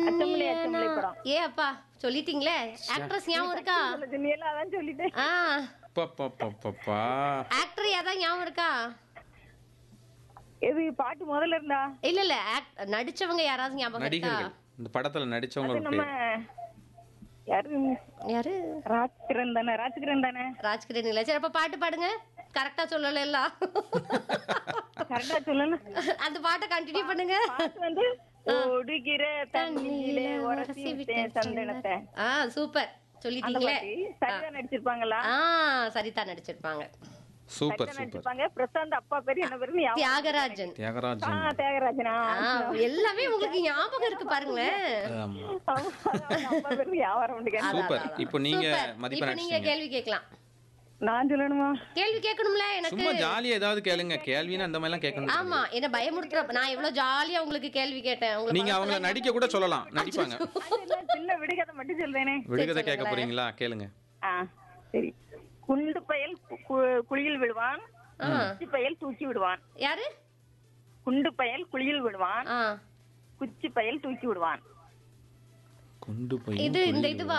அச்சமில்லை, அச்சமில்லை படம். ஏ அப்பா சொல்லிட்டீங்களே ஆக்ட்ரஸ் ஞாபகம் இருக்கா சொல்லுது, நீ எல்லாம் அதான் சொல்லிட்டேன் ஆ பப்பப்பப்பப்பா. ஆக்டர் யாராவது ஞாபகம் இருக்கா எது பாட்டு முதல்ல இருந்தா இல்ல இல்ல act- நடிச்சவங்க யாராவது ஞாபகம் இருக்கா நடிகர்கள் இந்த படத்துல நடிச்சவங்க அது ஒரு நம்ம பேர் யாரு யாரு ராஜ்கிரண் தானே ராஜ்கிரண் தானே ராஜ்கிரண் இல்ல சரி அப்ப பாட்டு பாடுங்க கரெக்டா சொல்லல எல்லாம் கரெக்டா சொல்லணும் அந்த பாட்டை கண்டினியூ பண்ணுங்க பாட்டு வந்து ஓடுகிற தண்ணியிலே உரசி விட்டேன் சந்தனத்தை ஆ சூப்பர் அந்த சொல்லிட்டீங்களே பாட்டு சரிதான் நடிச்சிருப்பாங்களா ஆ சரிதா நடிச்சிருப்பாங்க சூப்பர் சரிதான் சூப்பர் நடிச்சிருப்பாங்க பிரசாந்த் அப்பா பேரு என்ன பேரு ஞாபகம் தியாகராஜன் ஆ, தியாகராஜன் தியாகராஜனா ஆ, எல்லாமே உங்களுக்கு ஞாபகம் இருக்கு பாருங்களேன் ஆமா. ஆமா, அவங்க அப்பா பேரு ஞாபகம் உண்டு. அதான், சூப்பர். அதான். இப்போ நீங்க சூப்பர். மதிப்பெண் இப்போ நீங்க அடிச்சிட்டீங்க. கேள்வி கேட்கலாம் நான் சொல்லணுமா கேள்வி கேட்கணும்ல எனக்கு சும்மா ஜாலியா ஏதாவது கேளுங்க கேள்வினா அந்த மாதிரி எல்லாம் கேட்கணும் ஆமா என்ன பயமுறுத்துற நான் எவ்வளவு ஜாலியா உங்களுக்கு கேள்வி கேட்டேன் உங்களை நீங்க அவங்கள பக்கத்துல நடிக்க கூட சொல்லலாம் நடிப்பாங்க அது இல்ல, சின்ன விடுகதை மட்டும் சொல்றேனே விடுகதை கேட்க போறீங்களா கேளுங்க ஆ சரி குண்டு பயல் கு- கு- குழியில் விடுவான் ஆ. குச்சி பயல் தூக்கி விடுவான் யாரு குண்டு பயல் குழியில் விடுவான் ஆ குச்சி பயல் தூக்கி விடுவான் கொண்டு போய் இது இந்த இதுவா